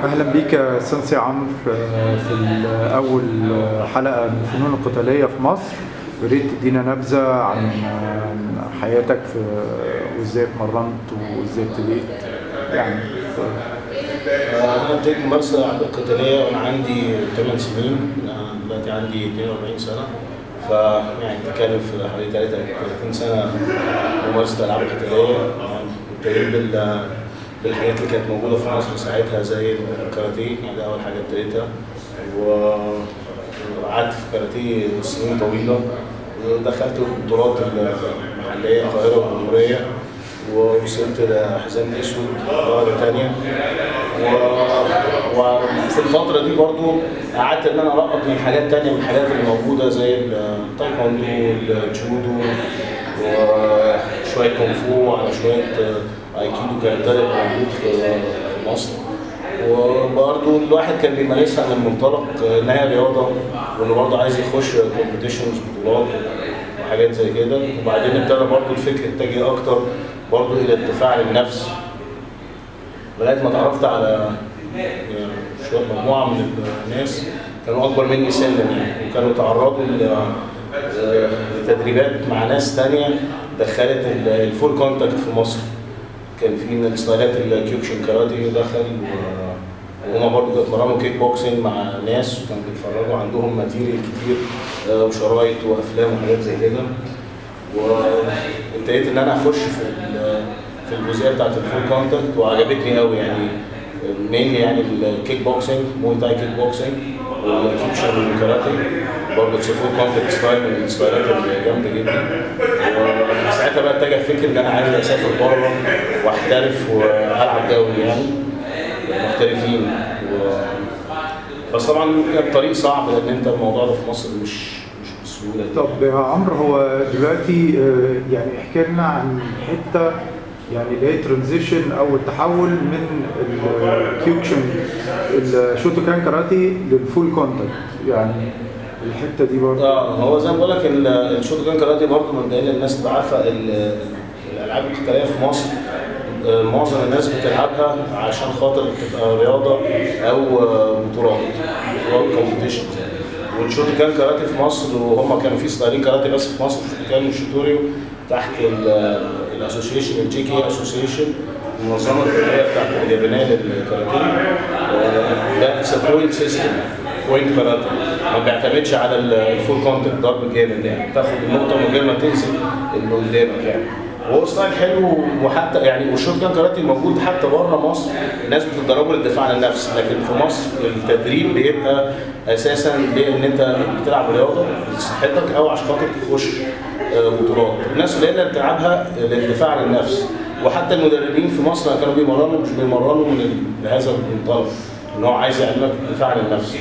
اهلا بيك يا سنسي عمرو في اول حلقه من الفنون القتاليه في مصر يا ريت تدينا نبذه عن حياتك في وازاي اتمرنت وازاي ابتديت يعني انا ابتديت ممارسه الالعاب القتاليه وانا عندي 8 سنين أنا دلوقتي عندي 42 سنه فيعني بتتكلم في حوالي 33 سنه ممارسه الالعاب القتاليه ابتديت بال بالحاجات اللي كانت موجوده في مصر ساعتها زي الكاراتيه يعني ده اول حاجه ابتديتها وقعدت في كاراتيه سنين طويله ودخلت البطولات المحليه القاهره والجمهوريه ووصلت لحزام اسود درجه ثانيه وفي الفتره دي برضو قعدت ان انا القط من حاجات ثانيه من الحاجات اللي موجوده زي التايكوندو الجودو وشويه كونغ فو على شويه ايكيدو كان ده موجود في مصر وبرضه الواحد كان بيمارسها من منطلق ان هي رياضه وانه برضه عايز يخش كومبيتيشنز بطولات وحاجات زي كده وبعدين ابتدى برضه الفكر يتجه اكتر برضه الى الدفاع عن النفس لغايه ما اتعرفت على شويه مجموعه من الناس كانوا اكبر مني سنا يعني وكانوا تعرضوا لتدريبات مع ناس تانية دخلت الفول كونتاكت في مصر كان في من الستايلات الكيوكشن كاراتي دخل وهما برضه كانوا اتمرنوا كيك بوكسنج مع ناس وكانوا بيتفرجوا عندهم ماتيريال كتير وشرايط وافلام وحاجات زي كده وابتديت ان انا اخش في في الجزئيه بتاعت الفول كونتاكت وعجبتني قوي يعني مين يعني الكيك بوكسنج موي تاي كيك بوكسنج والكيكشن كاراتي برضه فول كونتاكت ستايل من الستايلات الجامده جدا وساعتها بقى اتجه فكر ان انا عايز اسافر بره واحترف والعب دولي يعني محترفين و... بس طبعا الطريق صعب لان انت الموضوع ده في مصر مش مش بسهوله طب يا عمرو هو دلوقتي يعني احكي لنا عن حته يعني اللي هي ترانزيشن او التحول من الكيوكشن الشوتوكان كاراتي للفول كونتاكت يعني الحته دي برضه اه هو زي ما بقول لك الشوتوكان كاراتي برضه مبدئيا الناس تبقى عارفه الالعاب القتاليه في مصر معظم الناس بتلعبها عشان خاطر تبقى رياضه او بطولات بطولات كومبيتيشن والشوتوكان كاراتي في مصر وهم كانوا في ستايلين كاراتي بس في مصر شوتوكان وشيتوريو تحت الاسوسيشن الجي كي اسوسيشن المنظمه الدوليه بتاعت اليابانيه للكاراتيه ده اتس بوينت سيستم بوينت كاراتي ما بيعتمدش على الفول كونتنت ضرب جامد يعني تاخد النقطه من غير ما تنزل اللي قدامك يعني وهو ستايل حلو وحتى يعني والشوت كان كاراتي موجود حتى بره مصر الناس بتتدربوا للدفاع عن النفس لكن في مصر التدريب بيبقى اساسا لان انت بتلعب رياضه لصحتك او عشان خاطر تخش بطولات الناس قليله بتلعبها للدفاع عن النفس وحتى المدربين في مصر كانوا بيمرنوا مش بيمرنوا من هذا المنطلق ان هو عايز يعلمك الدفاع عن النفس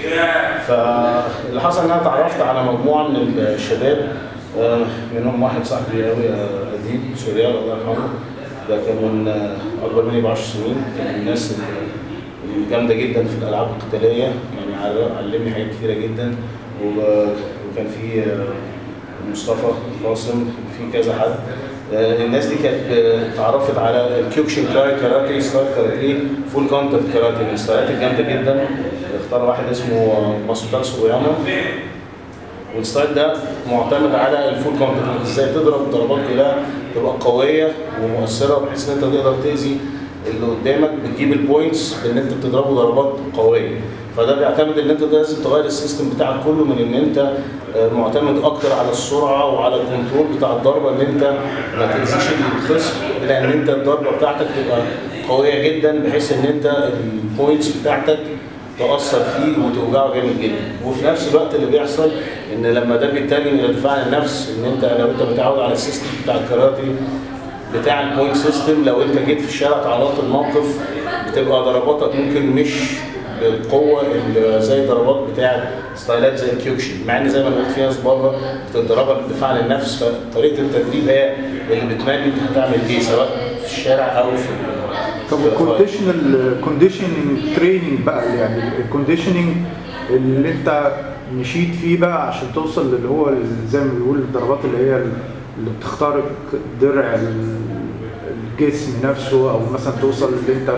فاللي حصل ان انا اتعرفت على مجموعه من الشباب منهم واحد صاحبي قوي اديب سوريال الله يرحمه ده كان من اكبر مني ب 10 سنين كان من الناس الجامده جدا في الالعاب القتاليه يعني علمني حاجات كتيره جدا وكان في مصطفى قاسم في كذا حد الناس دي كانت اتعرفت على الكيوكشن كاي كاراتي ستايل كاراتيه فول كونتاكت كاراتي من الستايلات الجامده جدا اختار واحد اسمه ماسوتاسو اوياما والستايل ده معتمد على الفول كونتاكت ازاي تضرب ضربات كلها تبقى قويه ومؤثره بحيث ان انت تقدر تاذي اللي قدامك بتجيب البوينتس بان انت بتضربه ضربات قويه فده بيعتمد ان انت لازم تغير السيستم بتاعك كله من ان انت معتمد اكتر على السرعه وعلى الكنترول بتاع الضربه ان انت ما تاذيش الخصم الى ان انت الضربه بتاعتك تبقى قويه جدا بحيث ان انت البوينتس بتاعتك تاثر فيه وتوجعه جامد جدا وفي نفس الوقت اللي بيحصل ان لما ده بيتجه الى دفاع عن النفس ان انت لو انت متعود على السيستم بتاع الكاراتي بتاع البوينت سيستم لو انت جيت في الشارع تعرضت الموقف بتبقى ضرباتك ممكن مش بالقوه اللي زي الضربات بتاعه ستايلات زي الكيوكشن مع ان زي ما قلت في ناس بره بتتدربها للدفاع عن النفس فطريقه التدريب هي اللي بتبين انت هتعمل ايه سواء في الشارع او في طب الكونديشنال كونديشننج تريننج بقى يعني الكونديشننج اللي انت مشيت فيه بقى عشان توصل للي هو زي ما بيقول الضربات اللي هي اللي بتخترق درع الجسم نفسه او مثلا توصل اللي انت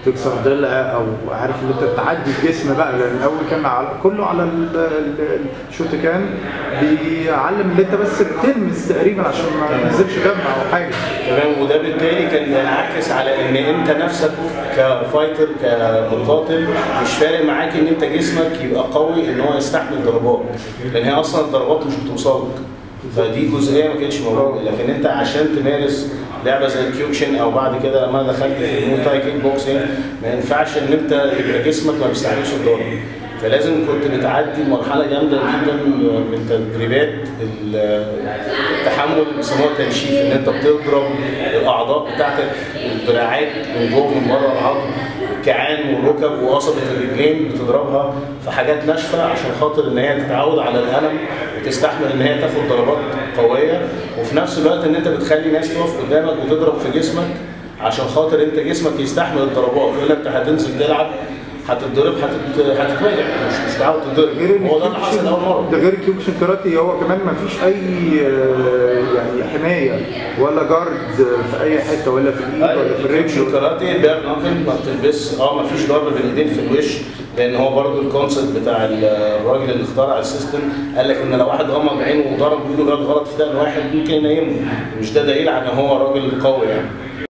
تكسر ضلع او عارف ان انت تعدي الجسم بقى لان الاول كان على كله على ال- ال- الشوتوكان بيعلم ان انت بس بتلمس تقريبا عشان ما ينزلش دم او حاجه تمام وده بالتالي كان بينعكس على ان انت نفسك كفايتر كمقاتل مش فارق معاك ان انت جسمك يبقى قوي ان هو يستحمل ضربات لان هي اصلا الضربات مش بتوصلك فدي جزئيه ما كانتش موجوده لكن انت عشان تمارس لعبه زي الكيوكشن او بعد كده لما دخلت في الموتاي كيك بوكسنج ما ينفعش ان انت يبقى جسمك ما بيستحملش الضرب فلازم كنت بتعدي مرحله جامده جدا من تدريبات ال- التحمل اللي بيسموها تنشيف ان انت بتضرب الاعضاء بتاعتك الدراعات من جوه من بره العظم الكعان والركب وقصبة الرجلين بتضربها في حاجات ناشفه عشان خاطر ان هي تتعود على الالم وتستحمل ان هي تاخد ضربات قويه وفي نفس الوقت ان انت بتخلي ناس تقف قدامك وتضرب في جسمك عشان خاطر انت جسمك يستحمل الضربات يقول لك انت هتنزل تلعب هتتضرب هتت... هتتوجع مش مش متعود تتضرب غير ان هو ده اللي حصل اول مره ده غير الكيوكشن كاراتي هو كمان ما فيش اي آه، يعني حمايه ولا جارد في اي حته ولا في الايد ولا في الريكشن الرجل كاراتي بير ناكل ما بتلبس اه ما فيش ضرب بالايدين في الوش لان هو برضو الكونسيبت بتاع الراجل اللي اخترع السيستم قال لك ان لو واحد غمض عينه وضرب بايده جد غلط في دقن واحد ممكن ينيمه مش ده دليل على ان هو راجل قوي يعني